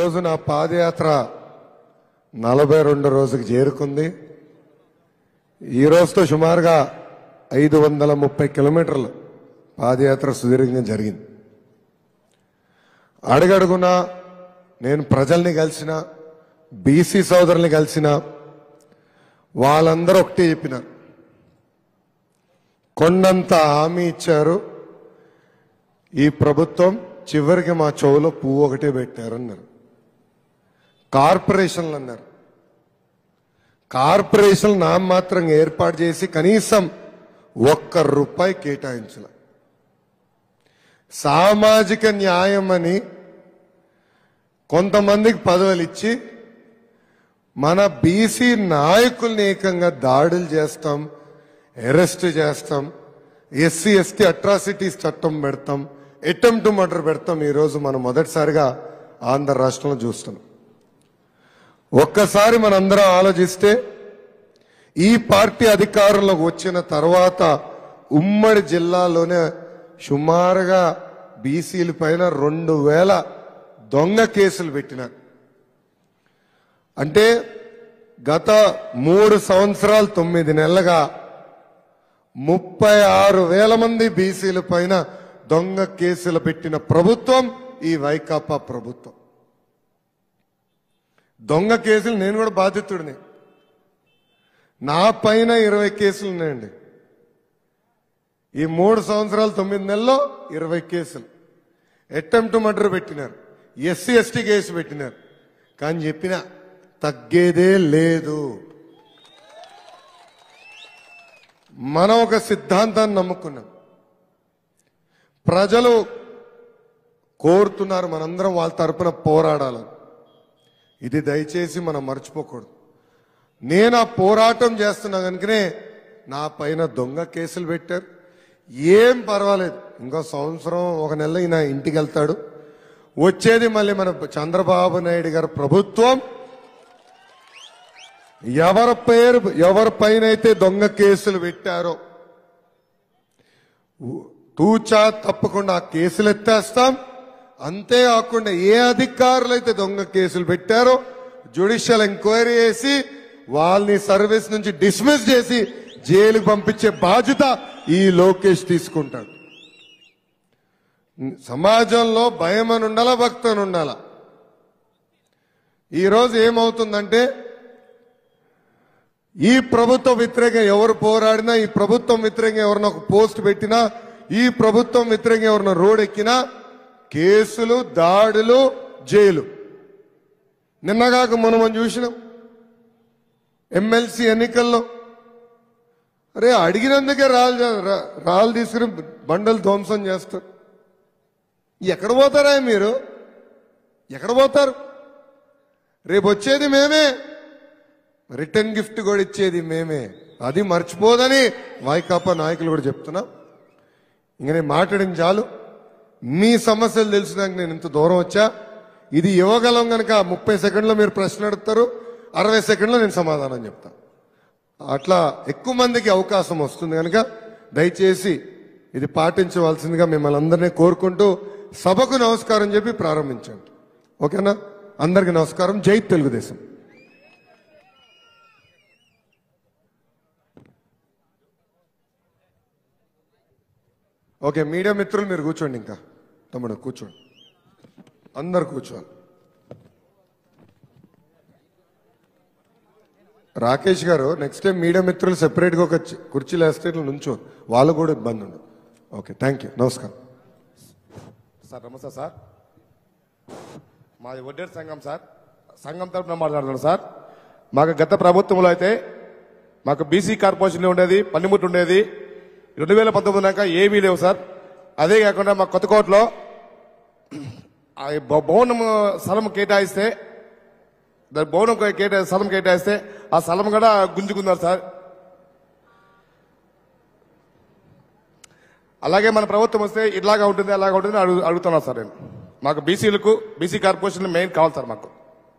ఈరోజు నా పాదయాత్ర నలభై రెండు రోజుకి చేరుకుంది ఈ రోజుతో సుమారుగా ఐదు వందల ముప్పై కిలోమీటర్లు పాదయాత్ర సుదీర్ఘంగా జరిగింది అడుగడుగునా నేను ప్రజల్ని కలిసిన బీసీ సోదరుల్ని కలిసిన వాళ్ళందరూ ఒకటే చెప్పినారు కొండంత హామీ ఇచ్చారు ఈ ప్రభుత్వం చివరికి మా చెవులో పువ్వు ఒకటే పెట్టారన్నారు కార్పొరేషన్లు అన్నారు కార్పొరేషన్ నామమాత్రం ఏర్పాటు చేసి కనీసం ఒక్క రూపాయి కేటాయించల సామాజిక న్యాయం అని కొంతమందికి పదవులు ఇచ్చి మన బీసీ నాయకుల్ని ఏకంగా దాడులు చేస్తాం అరెస్ట్ చేస్తాం ఎస్సీ ఎస్టీ అట్రాసిటీస్ చట్టం పెడతాం అటెంప్ట్ మర్డర్ పెడతాం ఈరోజు మనం మొదటిసారిగా ఆంధ్ర రాష్ట్రంలో చూస్తున్నాం ఒక్కసారి మనందరం ఆలోచిస్తే ఈ పార్టీ అధికారంలోకి వచ్చిన తర్వాత ఉమ్మడి జిల్లాలోనే సుమారుగా బీసీల పైన రెండు వేల దొంగ కేసులు పెట్టినారు అంటే గత మూడు సంవత్సరాలు తొమ్మిది నెలలుగా ముప్పై ఆరు వేల మంది బీసీల పైన దొంగ కేసులు పెట్టిన ప్రభుత్వం ఈ వైకాపా ప్రభుత్వం దొంగ కేసులు నేను కూడా బాధితుడిని నా పైన ఇరవై కేసులు ఉన్నాయండి ఈ మూడు సంవత్సరాలు తొమ్మిది నెలల్లో ఇరవై కేసులు అటెంప్ట్ మర్డర్ పెట్టినారు ఎస్సీ ఎస్టీ కేసు పెట్టినారు కానీ చెప్పిన తగ్గేదే లేదు మనం ఒక సిద్ధాంతాన్ని నమ్ముకున్నాం ప్రజలు కోరుతున్నారు మనందరం వాళ్ళ తరపున పోరాడాలని ఇది దయచేసి మనం మర్చిపోకూడదు నేను ఆ పోరాటం చేస్తున్నా కనుకనే నా పైన దొంగ కేసులు పెట్టారు ఏం పర్వాలేదు ఇంకో సంవత్సరం ఒక నెల ఈయన ఇంటికి వెళ్తాడు వచ్చేది మళ్ళీ మన చంద్రబాబు నాయుడు గారి ప్రభుత్వం ఎవరి పేరు ఎవరి పైన అయితే దొంగ కేసులు పెట్టారో తూచా తప్పకుండా ఆ కేసులు ఎత్తేస్తాం అంతేకాకుండా ఏ అధికారులు అయితే దొంగ కేసులు పెట్టారో జ్యుడిషియల్ ఎంక్వైరీ చేసి వాళ్ళని సర్వీస్ నుంచి డిస్మిస్ చేసి జైలుకు పంపించే బాధ్యత ఈ లోకేష్ తీసుకుంటాడు సమాజంలో భయం అని ఉండాలా భక్తి అని ఉండాలా ఈరోజు ఏమవుతుందంటే ఈ ప్రభుత్వ వ్యతిరేకంగా ఎవరు పోరాడినా ఈ ప్రభుత్వం వ్యతిరేకంగా ఎవరిన ఒక పోస్ట్ పెట్టినా ఈ ప్రభుత్వం వ్యతిరేకంగా ఎవరిన రోడ్ ఎక్కినా కేసులు దాడులు జైలు నిన్నగాక మనం మనం చూసినాం ఎమ్మెల్సీ ఎన్నికల్లో అరే అడిగినందుకే రాళ్ళు జా- రా- రాళ్ళు తీసుకుని బండలు ధ్వంసం చేస్తారు ఎక్కడ పోతారా మీరు ఎక్కడ పోతారు రేపు వచ్చేది మేమే రిటర్న్ గిఫ్ట్ కూడా ఇచ్చేది మేమే అది మర్చిపోదని వైకాపా నాయకులు కూడా చెప్తున్నా ఇంక నేను మాట్లాడిన చాలు మీ సమస్యలు తెలిసినాక నేను ఇంత దూరం వచ్చా ఇది ఇవ్వగలం గనక ముప్పై సెకండ్లో మీరు ప్రశ్న అడుగుతారు అరవై సెకండ్లో నేను సమాధానం చెప్తా అట్లా ఎక్కువ మందికి అవకాశం వస్తుంది కనుక దయచేసి ఇది పాటించవలసిందిగా మిమ్మల్ని అందరినీ కోరుకుంటూ సభకు నమస్కారం చెప్పి ప్రారంభించండి ఓకేనా అందరికీ నమస్కారం జై తెలుగుదేశం ఓకే మీడియా మిత్రులు మీరు కూర్చోండి ఇంకా తమ్ముడు కూర్చోండి అందరు కూర్చోవాలి రాకేష్ గారు నెక్స్ట్ టైం మీడియా మిత్రులు సెపరేట్గా ఒక చి- కుర్చీలు వేస్తే ఇట్లా నుంచో వాళ్ళు కూడా ఇబ్బంది ఉండదు ఓకే థ్యాంక్ యూ నమస్కారం సార్ నమస్తే సార్ మాది వడ్డేరు సంఘం సార్ సంఘం తరపున మాట్లాడుతున్నాను సార్ మాకు గత ప్రభుత్వంలో అయితే మాకు బీసీ కార్పొరేషన్ ఉండేది పన్నిముట్టు ఉండేది రెండు వేల పంతొమ్మిది దాకా ఏమీ లేవు సార్ అదే కాకుండా మా కొత్తకోటలో ఆ భ- భవనం స్థలం కేటాయిస్తే దాని భవనం కేటా స్థలం కేటాయిస్తే ఆ స్థలం కూడా గుంజుకున్నారు సార్ అలాగే మన ప్రభుత్వం వస్తే ఇట్లాగా ఉంటుంది అలాగా ఉంటుంది అని అడుగు అడుగుతున్నా సార్ నేను మాకు బీసీలకు బీసీ కార్పొరేషన్ మెయిన్ కావాలి సార్ మాకు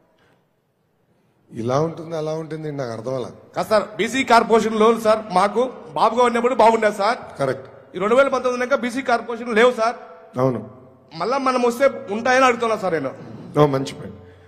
ఇలా ఉంటుంది అలా ఉంటుంది నాకు అర్థం అలా కాదు sir BC corporation loan sir మాకు బాబుగా ఉన్నప్పుడు బాగుండేది సార్ కరెక్ట్ ఈ రెండు వేల పంతొమ్మిది దాకా బీసీ కార్పొరేషన్ లేవు సార్ అవును మళ్ళా మనం వస్తే ఉంటాయని అడుగుతున్నా సార్ నేను ఓ మంచి పని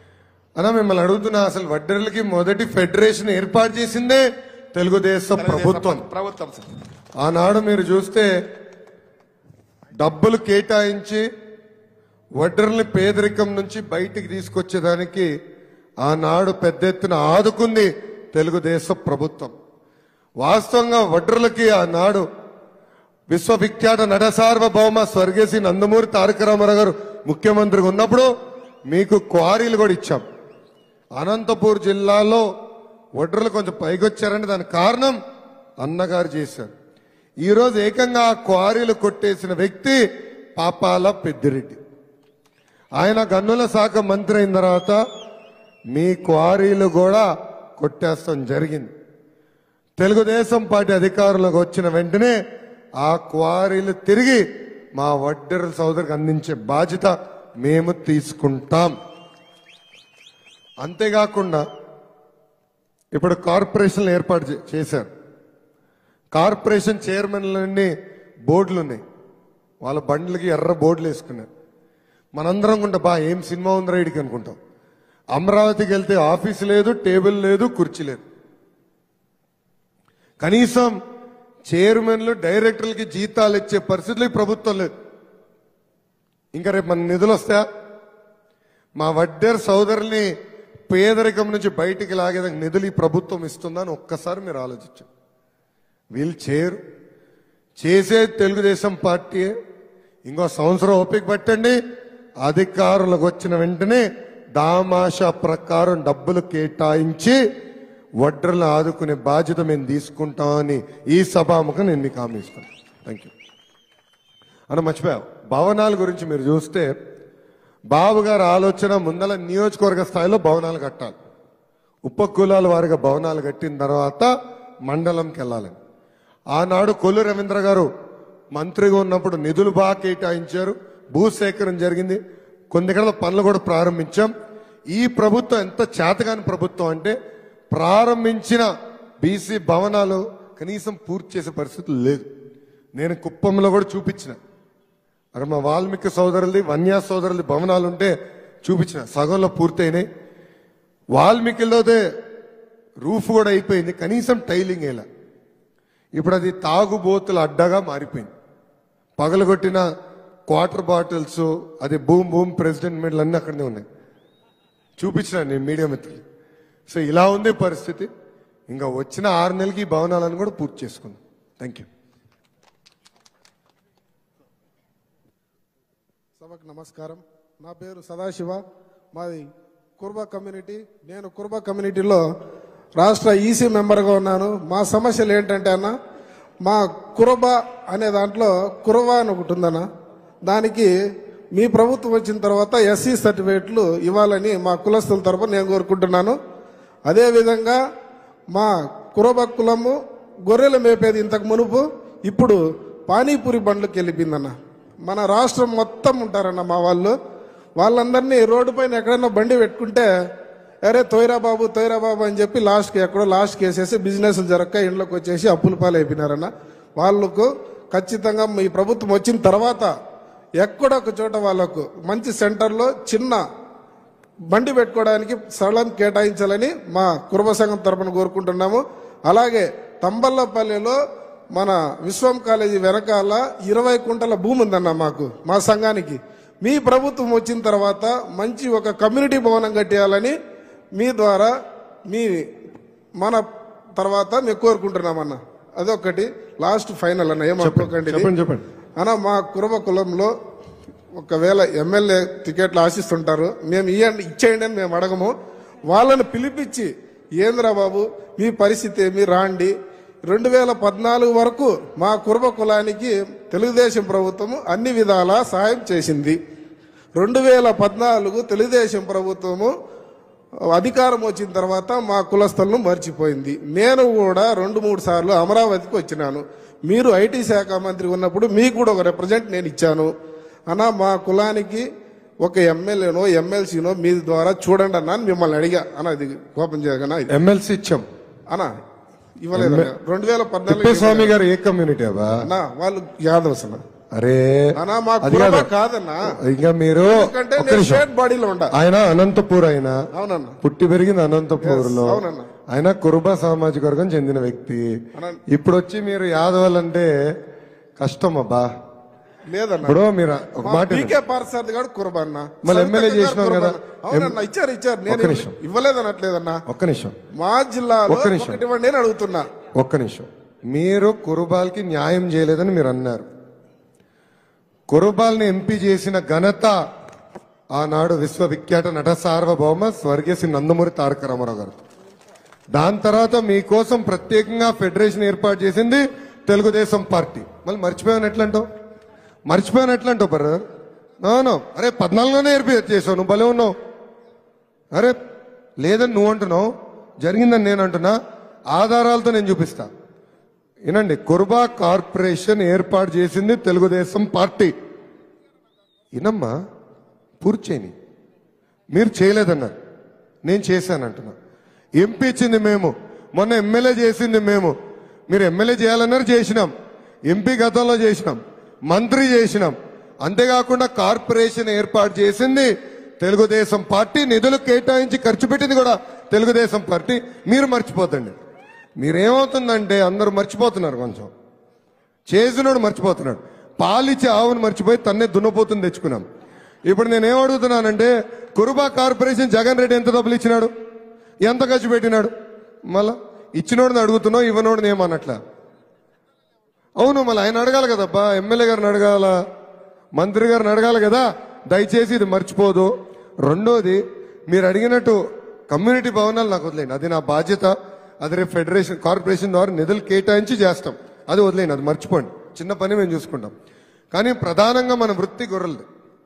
అన్నా మిమ్మల్ని అడుగుతున్నా అసలు వడ్డెర్లకి మొదటి ఫెడరేషన్ ఏర్పాటు చేసిందే తెలుగుదేశం ప్రభుత్వం ప్రభుత్వం సార్ ఆనాడు మీరు చూస్తే డబ్బులు కేటాయించి వడ్డర్ని పేదరికం నుంచి బయటికి తీసుకొచ్చేదానికి ఆనాడు పెద్ద ఎత్తున ఆదుకుంది తెలుగుదేశం ప్రభుత్వం వాస్తవంగా వడ్డర్లకి ఆనాడు విశ్వవిఖ్యాత నట సార్వభౌమ స్వర్గేసి నందమూరి తారక రామారావు గారు ముఖ్యమంత్రిగా ఉన్నప్పుడు మీకు క్వారీలు కూడా ఇచ్చాం అనంతపూర్ జిల్లాలో ఒడ్రలు కొంచెం పైకొచ్చారంటే దానికి కారణం అన్నగారు చేశారు ఈరోజు ఏకంగా ఆ క్వారీలు కొట్టేసిన వ్యక్తి పాపాల పెద్దిరెడ్డి ఆయన గన్నుల శాఖ మంత్రి అయిన తర్వాత మీ క్వారీలు కూడా కొట్టేస్తాం జరిగింది తెలుగుదేశం పార్టీ అధికారంలోకి వచ్చిన వెంటనే ఆ క్వారీలు తిరిగి మా వడ్డెర సోదరికి అందించే బాధ్యత మేము తీసుకుంటాం అంతేకాకుండా ఇప్పుడు కార్పొరేషన్లు ఏర్పాటు చే- చేశారు కార్పొరేషన్ చైర్మన్లన్నీ బోర్డులు ఉన్నాయి వాళ్ళ బండ్లకి ఎర్ర బోర్డులు వేసుకున్నారు మనందరం కూడా బా ఏం సినిమా ఉంది రైడ్కి అనుకుంటాం అమరావతికి వెళ్తే ఆఫీస్ లేదు టేబుల్ లేదు కుర్చీ లేదు కనీసం చైర్మన్లు డైరెక్టర్లకి జీతాలు ఇచ్చే పరిస్థితులు ఈ ప్రభుత్వం లేదు ఇంకా రేపు మన నిధులు వస్తాయా మా వడ్డేర్ సోదరుల్ని పేదరికం నుంచి బయటికి లాగేదానికి నిధులు ఈ ప్రభుత్వం ఇస్తుందని ఒక్కసారి మీరు ఆలోచించండి వీళ్ళు చేయరు చేసే తెలుగుదేశం పార్టీ ఇంకో సంవత్సరం ఓపిక పట్టండి అధికారులకు వచ్చిన వెంటనే దామాషా ప్రకారం డబ్బులు కేటాయించి వడ్రలను ఆదుకునే బాధ్యత మేము తీసుకుంటామని ఈ సభాముఖం నేను మీకు హామీ ఇస్తాను థ్యాంక్ యూ అని మర్చిపోయావు భవనాల గురించి మీరు చూస్తే బాబు గారి ఆలోచన ముందల నియోజకవర్గ స్థాయిలో భవనాలు కట్టాలి ఉప కులాల వారిగా భవనాలు కట్టిన తర్వాత మండలంకి వెళ్ళాలని ఆనాడు కొల్లు రవీంద్ర గారు మంత్రిగా ఉన్నప్పుడు నిధులు బాగా కేటాయించారు భూసేకరణ జరిగింది కొన్ని దగ్గర పనులు కూడా ప్రారంభించాం ఈ ప్రభుత్వం ఎంత చేతగాని ప్రభుత్వం అంటే ప్రారంభించిన బీసీ భవనాలు కనీసం పూర్తి చేసే పరిస్థితి లేదు నేను కుప్పంలో కూడా చూపించిన అక్కడ మా వాల్మీకి సోదరులది వన్యా సోదరులది భవనాలు ఉంటే చూపించిన సగంలో పూర్తయినాయి వాల్మీకిలోదే రూఫ్ కూడా అయిపోయింది కనీసం టైలింగ్ వేలా ఇప్పుడు అది తాగుబోతుల అడ్డగా మారిపోయింది పగలగొట్టిన క్వార్టర్ బాటిల్స్ అది భూమ్ భూమ్ ప్రెసిడెంట్ మెడల్ అన్నీ అక్కడనే ఉన్నాయి చూపించిన నేను మీడియా మిత్రులు సో ఇలా ఉంది పరిస్థితి ఇంకా వచ్చిన ఆరు నెలలకి ఈ భవనాలను కూడా పూర్తి చేసుకుందాం థ్యాంక్ యూ సభకు నమస్కారం నా పేరు సదాశివ మాది కుర్బా కమ్యూనిటీ నేను కుర్బా కమ్యూనిటీలో రాష్ట్ర ఈసీ మెంబర్గా ఉన్నాను మా సమస్యలు ఏంటంటే అన్న మా కురబా అనే దాంట్లో కురవా అని ఒకటి ఉందన్న దానికి మీ ప్రభుత్వం వచ్చిన తర్వాత ఎస్సీ సర్టిఫికేట్లు ఇవ్వాలని మా కులస్తుల తరపున నేను కోరుకుంటున్నాను అదేవిధంగా మా కురబ కులము గొర్రెలు మేపేది ఇంతకు మునుపు ఇప్పుడు పానీపూరి బండ్లకు వెళ్ళిపోయిందన్న మన రాష్ట్రం మొత్తం ఉంటారన్న మా వాళ్ళు వాళ్ళందరినీ రోడ్డు పైన ఎక్కడైనా బండి పెట్టుకుంటే అరే తోయిరా బాబు తోయిరా బాబు అని చెప్పి లాస్ట్కి ఎక్కడో లాస్ట్కి వేసేసి బిజినెస్ జరగక ఇంట్లోకి వచ్చేసి అప్పుల పాలు అయిపోయినారన్న వాళ్ళకు ఖచ్చితంగా మీ ప్రభుత్వం వచ్చిన తర్వాత ఎక్కడొక చోట వాళ్ళకు మంచి సెంటర్లో చిన్న బండి పెట్టుకోవడానికి స్థలం కేటాయించాలని మా కుటుంబ సంఘం తరపున కోరుకుంటున్నాము అలాగే తంబల్లపల్లిలో మన విశ్వం కాలేజీ వెనకాల ఇరవై కుంటల భూమి ఉందన్న మాకు మా సంఘానికి మీ ప్రభుత్వం వచ్చిన తర్వాత మంచి ఒక కమ్యూనిటీ భవనం కట్టేయాలని మీ ద్వారా మీ మన తర్వాత మేము కోరుకుంటున్నామన్న అదొకటి లాస్ట్ ఫైనల్ అన్న ఏమనుకోకండి ఇది. చెప్పండి చెప్పండి అన్న మా కురబ కులంలో ఒకవేళ ఎమ్మెల్యే టికెట్లు ఆశిస్తుంటారు మేము ఇయ్యండి ఇచ్చేయండి అని మేము అడగము వాళ్ళని పిలిపించి ఏంద్రా బాబు మీ పరిస్థితి ఏమి రాండి రెండు వేల పద్నాలుగు వరకు మా కురబ కులానికి తెలుగుదేశం ప్రభుత్వము అన్ని విధాలా సహాయం చేసింది రెండు వేల పద్నాలుగు తెలుగుదేశం ప్రభుత్వము అధికారం వచ్చిన తర్వాత మా కులస్తులను మర్చిపోయింది నేను కూడా రెండు మూడు సార్లు అమరావతికి వచ్చినాను మీరు ఐటీ శాఖ మంత్రి ఉన్నప్పుడు మీకు కూడా ఒక రిప్రజెంట్ నేను ఇచ్చాను అన్నా మా కులానికి ఒక ఎమ్మెల్యేనో ఎమ్మెల్సీనో మీ ద్వారా చూడండి అన్నా అని మిమ్మల్ని అడిగా అన్న ఇది కోపం చేయగనా ఇది ఎమ్మెల్సీ ఇచ్చాం అన్నా ఇవ్వలేదు రెండు వేల పద్నాలుగు తిప్పేస్వామి గారు ఏ కమ్యూనిటీ అబ్బా అన్నా వాళ్ళు యాదవ్స్ అన్న అరే అన్నా మా అది కుర్బా కాదు. కాదన్నా ఇంకా మీరు ఎందుకంటే ఒక్క నేను నిమిషం. స్టేట్ బాడీలో ఉండా ఆయన అనంతపూర్ ఆయన అవునన్నా పుట్టి పెరిగింది అనంతపూర్ లో Yes, అవునన్నా. ఆయన కురుబ సామాజిక వర్గం చెందిన వ్యక్తి అనంత- ఇప్పుడు వచ్చి మీరు యాదవులంటే కష్టం అబ్బా లేదన్నా ఇప్పుడు మీరు ఒక మాట వినండి. పీకే పార్సారథి గారు కుర్బాన్న మళ్ళీ ఎమ్మెల్యే చేసినాం కదా. అవునన్నా ఇచ్చారు ఇచ్చారు నేను ఒక్క నిమిషం. ఇవ్వలేదనట్లేదన్నా ఒక్క నిమిషం మా జిల్లాలో ఒక్క నిమిషం. ఒకటి ఇవ్వండి అని అడుగుతున్నా ఒక్క నిమిషం మీరు కురుబాల్కి న్యాయం చేయలేదని మీరు అన్నారు కురుబాల్ని ఎంపీ చేసిన ఘనత ఆనాడు విశ్వవిఖ్యాత నట సార్వభౌమ స్వర్గీయ శ్రీ నందమూరి తారక రామారావు గారు దాని తర్వాత మీకోసం ప్రత్యేకంగా ఫెడరేషన్ ఏర్పాటు చేసింది తెలుగుదేశం పార్టీ మళ్ళీ మర్చిపోయాను ఎట్లంటావు మర్చిపోయాను ఎట్లంటావు బ్రదర్ నో అరే పద్నాలుగులోనే ఏర్పి చేసావు నువ్వు భలే ఉన్నావు అరే లేదని నువ్వు అంటున్నావు జరిగిందని నేను అంటున్నా ఆధారాలతో నేను చూపిస్తా వినండి కుర్బా కార్పొరేషన్ ఏర్పాటు చేసింది తెలుగుదేశం పార్టీ వినమ్మా పూర్తి చేయని మీరు చేయలేదన్నారు నేను చేశానంటున్నా ఎంపీ ఇచ్చింది మేము మొన్న ఎమ్మెల్యే చేసింది మేము మీరు ఎమ్మెల్యే చేయాలన్నారు చేసినాం ఎంపీ గతంలో చేసినాం మంత్రి చేసినాం అంతేకాకుండా కార్పొరేషన్ ఏర్పాటు చేసింది తెలుగుదేశం పార్టీ నిధులు కేటాయించి ఖర్చు పెట్టింది కూడా తెలుగుదేశం పార్టీ మీరు మర్చిపోతండి మీరేమవుతుందంటే అందరూ మర్చిపోతున్నారు కొంచెం చేసినోడు మర్చిపోతున్నాడు పాలిచ్చి ఆవును మర్చిపోయి తన్నే దున్నపోతుంది తెచ్చుకున్నాం ఇప్పుడు నేనేం అడుగుతున్నానంటే కురుబా కార్పొరేషన్ జగన్ రెడ్డి ఎంత డబ్బులు ఇచ్చినాడు ఎంత ఖర్చు పెట్టినాడు మళ్ళా ఇచ్చినోడిని అడుగుతున్నావు ఇవ్వనోడిని ఏమన్నట్లా అవును మళ్ళీ ఆయన అడగాలి కదబ్బా ఎమ్మెల్యే గారిని అడగాల మంత్రి గారిని అడగాలి కదా దయచేసి ఇది మర్చిపోదు రెండోది మీరు అడిగినట్టు కమ్యూనిటీ భవనాలు నాకు వదిలేండి అది నా బాధ్యత అది రేపు ఫెడరేషన్ కార్పొరేషన్ ద్వారా నిధులు కేటాయించి చేస్తాం అది వదిలేండి అది మర్చిపోండి చిన్న పని మేము చూసుకుంటాం కానీ ప్రధానంగా మన వృత్తి గొర్రెలది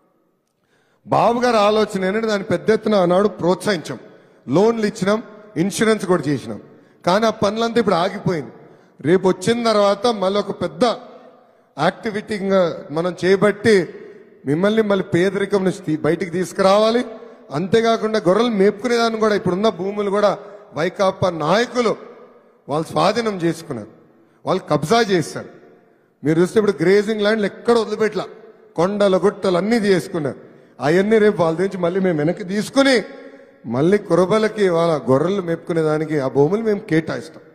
బాబు గారి ఆలోచన ఏంటంటే దాన్ని పెద్ద ఎత్తున ఆనాడు ప్రోత్సహించాం లోన్లు ఇచ్చినాం ఇన్సూరెన్స్ కూడా చేసినాం కానీ ఆ పనులంతా ఇప్పుడు ఆగిపోయింది రేపు వచ్చిన తర్వాత మళ్ళీ ఒక పెద్ద యాక్టివిటీగా మనం చేపట్టి మిమ్మల్ని మళ్ళీ పేదరికం నుంచి తీ- బయటికి తీసుకురావాలి అంతేకాకుండా గొర్రెలు మేపుకునేదాన్ని కూడా ఇప్పుడున్న భూములు కూడా వైకాపా నాయకులు వాళ్ళు స్వాధీనం చేసుకున్నారు వాళ్ళు కబ్జా చేశారు మీరు చూస్తే ఇప్పుడు గ్రేజింగ్ ల్యాండ్లు ఎక్కడ వదిలిపెట్టలా కొండలు గుట్టలు అన్ని చేసుకున్నారు అవన్నీ రేపు వాళ్ళ నుంచి మళ్ళీ మేము వెనక్కి తీసుకుని మళ్ళీ కురబలకి వాళ్ళ గొర్రెలు మేపుకునే దానికి ఆ భూములు మేము కేటాయిస్తాం